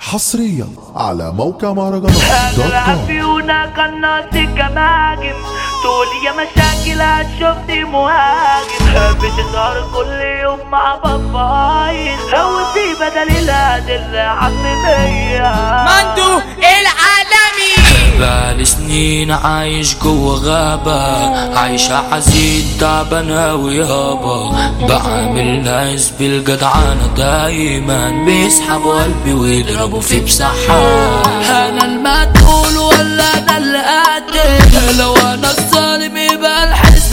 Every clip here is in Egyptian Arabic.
حصريا على موقع مهرجانات دوت اغلى كوم فيونا كان ناقصي كماجم تقول يا مشاكل هتشوفني مهاجم بتظهر كل يوم مع باباين هو في بدل الهدل عم مية مندو العالمي بقالي سنين عايش جوا غابة عايشة حزين تعبان أوي يابا بعامل ناس بالجدعانة دايما بيسحبوا قلبي ويضربوا فيه بصحة أنا المقتول ولا أنا اللي قاتل لو أنا الظالم يبقى الحزب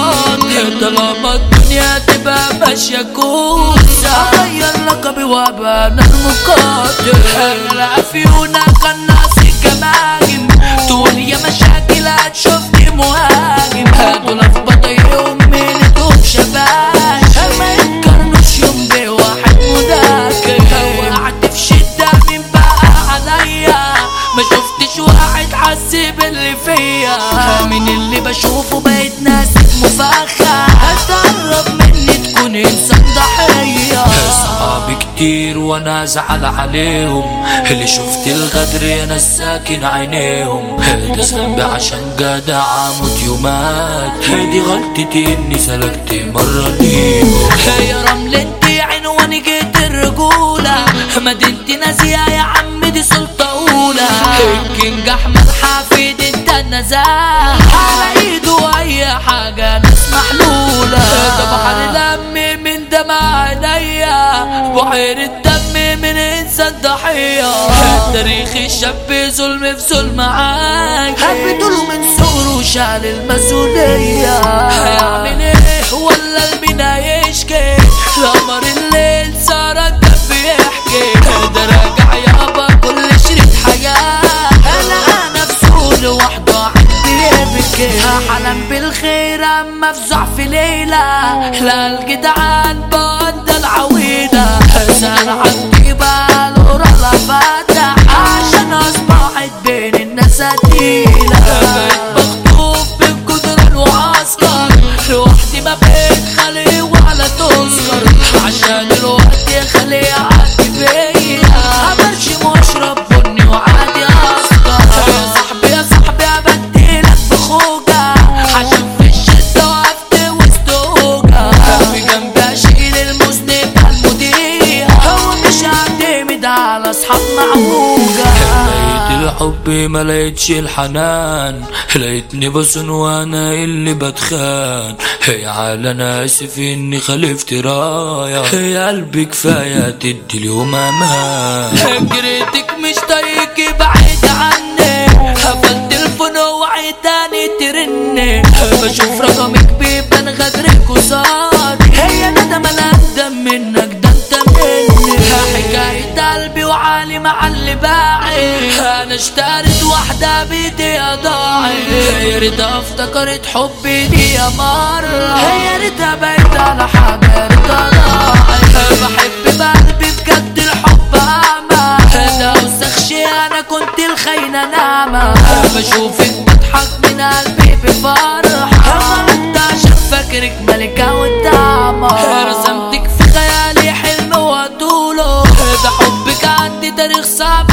باطل طالما الدنيا تبقى ماشية كوسة أغير لقبي وأبقى أنا المقاتل أنا فيونا كان ناقصي كماجم تقول يا مشاكل هتشوفني مهاجم هدول في بطيهم ميلتهم شباش ما يتقارنوش يوم بواحد مذاكر وقعت في شدة مين بقى عليا ما شفتش واحد حس باللي فيا من اللي بشوفه بقيت ناسك مفخة هتقرب مني تكون انسان ضحية صحابي كتير وانا ازعل عليهم اللي شفت الغدر انا ساكن عينيهم ده ذنبي عشان جدع اموت يوماتي دي غلطتي اني سلكت مرة ليهم يا رمل انت عنواني جيت الرجولة مدينتي نازية يا عم دي سلطة أولى الكينج أحمد حفيد انت النزاهة على ايده أي حاجة ناس محلولة ده بحر دم من دمع عينيا بحيرة دم من إنسان ضحية تاريخ الشاب ظلم في ظلم عايش حبيته من صغره شال المسؤولية هيعمل ايه ولا المينا يشكي لمر الليل صار الدم بيحكي ده راجع يابا كل شريط حياة انا انا بسول لوحده عندي يبكي حلم بالخير اما افزع في ليلة لا الجدعان بند العويلة زال عندي بالورا لفتح عشان اصبحت بين الناس قتيلة بقيت مخطوف من كتر المعسكر لوحدي ما بين خلي ولا تذكر عشان الوقت يخلي يعدي بيا همرشم واشرب بني وعادي اسكر يا صاحبي يا صاحبي ابديلك بخوجة عشان في الشدة وقفت وسط هوجة في جنبي اشيل المذنب المدير هو مش هعتمد على اصحاب معوجة لقيت الحب ما لقيتش الحنان لقيتني بصن وانا اللي بتخان يا عال انا اسف اني خلفت راية يا قلبي كفاية تدي اليوم امان جريتك مش طايقي بعيد عني قفلت تليفون وعي تاني ترن بشوف رقمك بيبان غدرك وصار هي ندم انا اقدم منك ده انت مني حكاية قلبي وعالي مع اللي باعي انا اشتريت واحدة بايدي ضاعت يا ريتها افتكرت حبي دي يا مرة يا ريتها بقيت على حاجة يا ريتها ضاعت بحب بقلبي بجد الحب اعمى ده وسخ شي انا كنت الخاينة ناعمة بشوفك بضحك من قلبي بفرح غلطت عشان فاكرك ملكة والدعمة رسمتك في خيالي حلم وطوله ده حبك عندي تاريخ صعب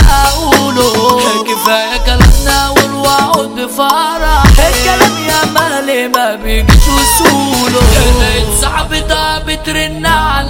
اقوله كفاية كلامنا والوعود بفرح الكلام يا مالي ما بيجيش وصوله لقيت صاحبتها بترن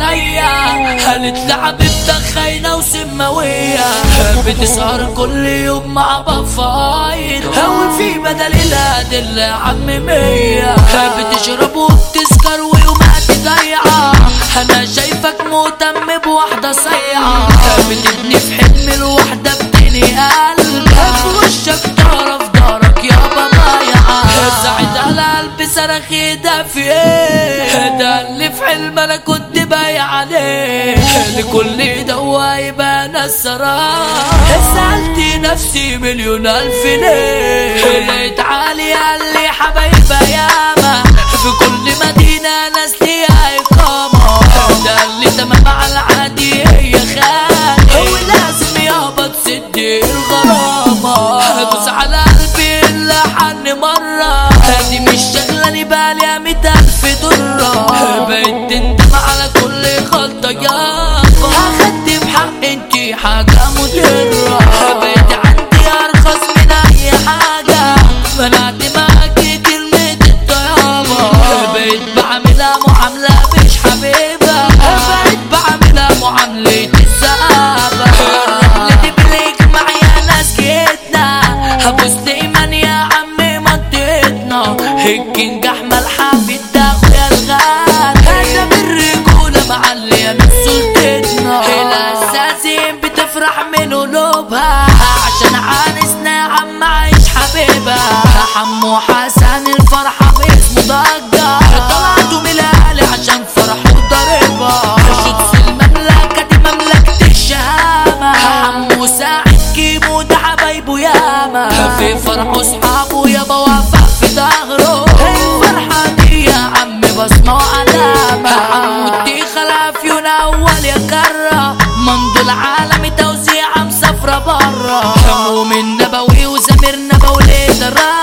عليا قالت لي حبيبتك خاينة وسماوية بتسهر كل يوم مع بفاير هو في بدل الهدل يا عم مية بتشرب وبتسكر ويومها ضيعة انا شايفك مهتم بواحدة صيعة بتبني في حلم الواحدة بتني قلب في وشك تعرف دارك يابا ضايعة ساعتها القلب صرخ ده في ايه ده اللي في حلم انا كنت بايع عليه لكل دوا يبقى انا الصراحة سألت نفسي مليون الف ليه لقيت عالي قال لي حبايبها ياما في كل مدينة ناس ليها إقامة ده اللي تمام على العادي هي خان هو لازم يابا تسد الغرامة هدوس على قلبي إلا حن مرة دي مش شغلاني بالي مية ألف درة بقيت تندم على كل غلطة يابا أخدت بحق انتي حاجة متعبة شرة بقيت عندي ارخص من اي حاجة منعت معاكي كلمة الطيابة بقيت بعملها معاملة مش حبيبة بقيت بعملها معاملة السقابة رحلتي بالاجماع يا ناس كدنا هبوس دايما يا عمي منطقتنا الكينج احمد حافظ ده اخويا الغالي هذا بالرجولة معلي يا ناس سلطتنا الاساسين بتفرح من قلوبها عشان عانسنا يا عم عايش حبيبها حمو حسن الفرحة باسمه ضجة طلعتوا من الاهلي عشان فرحوا ضربها شوتس المملكة دي مملكة الشهامة حمو ساعد كيمو ده حبايبه ياما في فرحه صحابه يابا وافق في ظهره الفرحة دي يا عم بصمة وعلامة حمو الديخة العفيون أول يا كرة منذ العالم توزيعة مسافرة برا مؤمن نبوي وزمير نبوي ليه